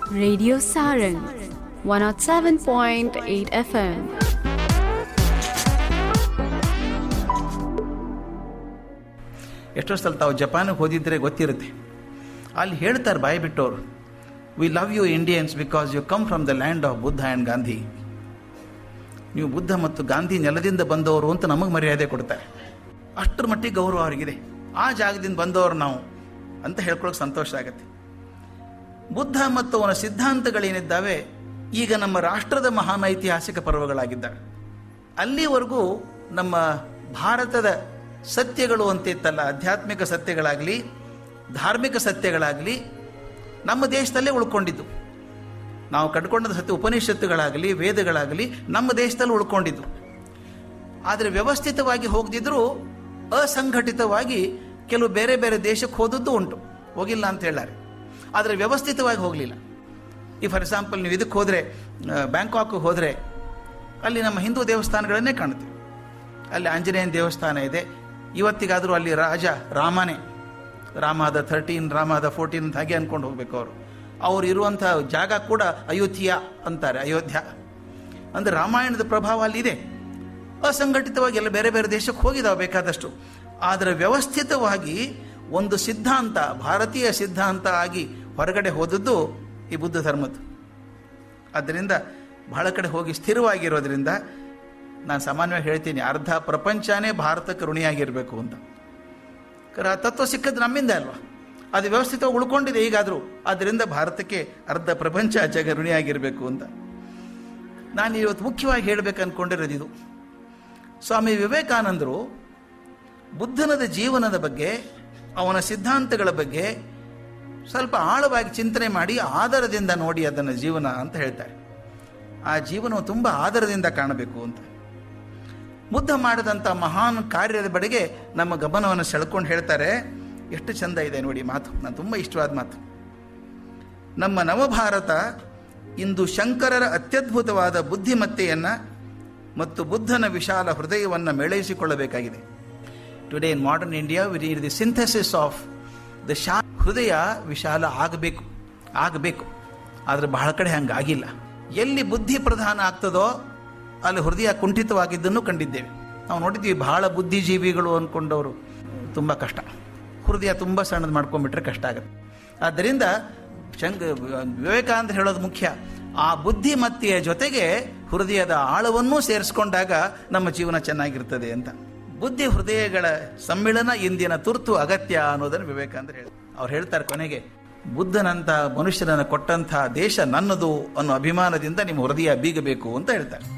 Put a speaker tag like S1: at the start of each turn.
S1: Radio Saran 107.8 FM.
S2: ಎಷ್ಟೋ ಸಲ ತಾವು ಜಪಾನಿಗೆ ಹೋದಿದ್ರೆ ಗೊತ್ತಿರುತ್ತೆ ಅಲ್ಲಿ ಹೇಳ್ತಾರೆ ಬಾಯಿ ಬಿಟ್ಟವರು we love you Indians because you come from the land of Buddha and Gandhi ನೀವು ಬುದ್ಧ ಮತ್ತು ಗಾಂಧಿ ನೆಲದಿಂದ ಬಂದವರು ಅಂತ ನಮಗೆ ಮರ್ಯಾದೆ ಕೊಡ್ತಾರೆ ಅಷ್ಟರ ಮಟ್ಟಿಗೆ ಗೌರವ ಅವರಿಗಿದೆ ಆ ಜಾಗದಿಂದ ಬಂದವರು ನಾವು ಅಂತ ಹೇಳ್ಕೊಳ್ಳೋಕೆ ಸಂತೋಷ ಆಗುತ್ತೆ ಬುದ್ಧ ಮತ್ತು ಅವನ ಸಿದ್ಧಾಂತಗಳೇನಿದ್ದಾವೆ ಈಗ ನಮ್ಮ ರಾಷ್ಟ್ರದ ಮಹಾನ್ ಐತಿಹಾಸಿಕ ಪರ್ವಗಳಾಗಿದ್ದಾವೆ ಅಲ್ಲಿವರೆಗೂ ನಮ್ಮ ಭಾರತದ ಸತ್ಯಗಳು ಅಂತಿತ್ತಲ್ಲ ಆಧ್ಯಾತ್ಮಿಕ ಸತ್ಯಗಳಾಗಲಿ ಧಾರ್ಮಿಕ ಸತ್ಯಗಳಾಗಲಿ ನಮ್ಮ ದೇಶದಲ್ಲೇ ಉಳ್ಕೊಂಡಿದ್ದು ನಾವು ಕಟ್ಕೊಂಡದ ಸತ್ಯ ಉಪನಿಷತ್ತುಗಳಾಗಲಿ ವೇದಗಳಾಗಲಿ ನಮ್ಮ ದೇಶದಲ್ಲಿ ಉಳ್ಕೊಂಡಿದ್ದು ಆದರೆ ವ್ಯವಸ್ಥಿತವಾಗಿ ಹೋಗದಿದ್ರೂ ಅಸಂಘಟಿತವಾಗಿ ಕೆಲವು ಬೇರೆ ಬೇರೆ ದೇಶಕ್ಕೆ ಹೋದದ್ದು ಉಂಟು ಹೋಗಿಲ್ಲ ಅಂತ ಹೇಳಾರೆ ಆದರೆ ವ್ಯವಸ್ಥಿತವಾಗಿ ಹೋಗಲಿಲ್ಲ ಈ ಫಾರ್ ಎಕ್ಸಾಂಪಲ್ ನೀವು ಇದಕ್ಕೆ ಹೋದರೆ ಬ್ಯಾಂಕಾಕ್ ಹೋದರೆ ಅಲ್ಲಿ ನಮ್ಮ ಹಿಂದೂ ದೇವಸ್ಥಾನಗಳನ್ನೇ ಕಾಣುತ್ತೆ ಅಲ್ಲಿ ಆಂಜನೇಯನ ದೇವಸ್ಥಾನ ಇದೆ ಇವತ್ತಿಗಾದರೂ ಅಲ್ಲಿ ರಾಜ ರಾಮನೇ ರಾಮದ ಥರ್ಟೀನ್ ರಾಮದ ಫೋರ್ಟೀನ್ ಅಂತ ಹಾಗೆ ಅಂದ್ಕೊಂಡು ಹೋಗ್ಬೇಕು ಅವರು ಅವ್ರು ಇರುವಂಥ ಜಾಗ ಕೂಡ ಅಯೋಧ್ಯ ಅಂತಾರೆ ಅಯೋಧ್ಯ ಅಂದರೆ ರಾಮಾಯಣದ ಪ್ರಭಾವ ಅಲ್ಲಿದೆ ಅಸಂಘಟಿತವಾಗಿ ಎಲ್ಲ ಬೇರೆ ಬೇರೆ ದೇಶಕ್ಕೆ ಹೋಗಿದಾವೆ ಬೇಕಾದಷ್ಟು ಆದರೆ ವ್ಯವಸ್ಥಿತವಾಗಿ ಒಂದು ಸಿದ್ಧಾಂತ ಭಾರತೀಯ ಸಿದ್ಧಾಂತ ಆಗಿ ಹೊರಗಡೆ ಹೋದದ್ದು ಈ ಬುದ್ಧ ಧರ್ಮದ್ದು ಆದ್ದರಿಂದ ಬಹಳ ಕಡೆ ಹೋಗಿ ಸ್ಥಿರವಾಗಿರೋದ್ರಿಂದ ನಾನು ಸಾಮಾನ್ಯವಾಗಿ ಹೇಳ್ತೀನಿ ಅರ್ಧ ಪ್ರಪಂಚನೇ ಭಾರತಕ್ಕೆ ಋಣಿಯಾಗಿರಬೇಕು ಅಂತ ಆ ತತ್ವ ಸಿಕ್ಕದ್ದು ನಮ್ಮಿಂದ ಅಲ್ವಾ ಅದು ವ್ಯವಸ್ಥಿತವಾಗಿ ಉಳ್ಕೊಂಡಿದೆ ಈಗಾದರೂ ಆದ್ದರಿಂದ ಭಾರತಕ್ಕೆ ಅರ್ಧ ಪ್ರಪಂಚ ಜಗ ಋಣಿಯಾಗಿರಬೇಕು ಅಂತ ನಾನು ಇವತ್ತು ಮುಖ್ಯವಾಗಿ ಹೇಳಬೇಕು ಅಂದ್ಕೊಂಡಿರೋದು ಇದು ಸ್ವಾಮಿ ವಿವೇಕಾನಂದರು ಬುದ್ಧನದ ಜೀವನದ ಬಗ್ಗೆ ಅವನ ಸಿದ್ಧಾಂತಗಳ ಬಗ್ಗೆ ಸ್ವಲ್ಪ ಆಳವಾಗಿ ಚಿಂತನೆ ಮಾಡಿ ಆಧಾರದಿಂದ ನೋಡಿ ಅದನ್ನು ಜೀವನ ಅಂತ ಹೇಳ್ತಾರೆ ಆ ಜೀವನವು ತುಂಬ ಆಧಾರದಿಂದ ಕಾಣಬೇಕು ಅಂತ ಬುದ್ಧ ಮಾಡಿದಂಥ ಮಹಾನ್ ಕಾರ್ಯದ ಬಡೆಗೆ ನಮ್ಮ ಗಮನವನ್ನು ಸೆಳ್ಕೊಂಡು ಹೇಳ್ತಾರೆ ಎಷ್ಟು ಚಂದ ಇದೆ ನೋಡಿ ಮಾತು ನಾನು ತುಂಬ ಇಷ್ಟವಾದ ಮಾತು ನಮ್ಮ ನವಭಾರತ ಇಂದು ಶಂಕರರ ಅತ್ಯದ್ಭುತವಾದ ಬುದ್ಧಿಮತ್ತೆಯನ್ನು ಮತ್ತು ಬುದ್ಧನ ವಿಶಾಲ ಹೃದಯವನ್ನು ಮೇಳೈಸಿಕೊಳ್ಳಬೇಕಾಗಿದೆ today in modern India we need the synthesis of the ಶಾ ಹೃದಯ ವಿಶಾಲ ಆಗಬೇಕು ಆಗಬೇಕು ಆದರೆ ಬಹಳ ಕಡೆ ಹಂಗೆ ಆಗಿಲ್ಲ ಎಲ್ಲಿ ಬುದ್ಧಿ ಪ್ರಧಾನ ಆಗ್ತದೋ ಅಲ್ಲಿ ಹೃದಯ ಕುಂಠಿತವಾಗಿದ್ದನ್ನು ಕಂಡಿದ್ದೇವೆ ನಾವು ನೋಡಿದ್ವಿ ಬಹಳ ಬುದ್ಧಿಜೀವಿಗಳು ಅಂದ್ಕೊಂಡವರು ತುಂಬ ಕಷ್ಟ ಹೃದಯ ತುಂಬ ಸಣ್ಣದು ಮಾಡ್ಕೊಂಡ್ಬಿಟ್ರೆ ಕಷ್ಟ ಆಗುತ್ತೆ ಆದ್ದರಿಂದ ಶಂಕ ವಿವೇಕಾನಂದ ಹೇಳೋದು ಮುಖ್ಯ ಆ ಬುದ್ಧಿಮತ್ತೆಯ ಜೊತೆಗೆ ಹೃದಯದ ಆಳವನ್ನೂ ಸೇರಿಸ್ಕೊಂಡಾಗ ನಮ್ಮ ಜೀವನ ಚೆನ್ನಾಗಿರ್ತದೆ ಅಂತ ಬುದ್ಧಿ ಹೃದಯಗಳ ಸಮ್ಮಿಳನ ಇಂದಿನ ತುರ್ತು ಅಗತ್ಯ ಅನ್ನೋದನ್ನು ವಿವೇಕಾನಂದ ಹೇಳಿ ಅವ್ರು ಹೇಳ್ತಾರೆ ಕೊನೆಗೆ ಬುದ್ಧನಂತ ಮನುಷ್ಯನನ್ನು ಕೊಟ್ಟಂತಹ ದೇಶ ನನ್ನದು ಅನ್ನೋ ಅಭಿಮಾನದಿಂದ ನಿಮ್ಮ ಹೃದಯ ಬೀಗಬೇಕು ಅಂತ ಹೇಳ್ತಾರೆ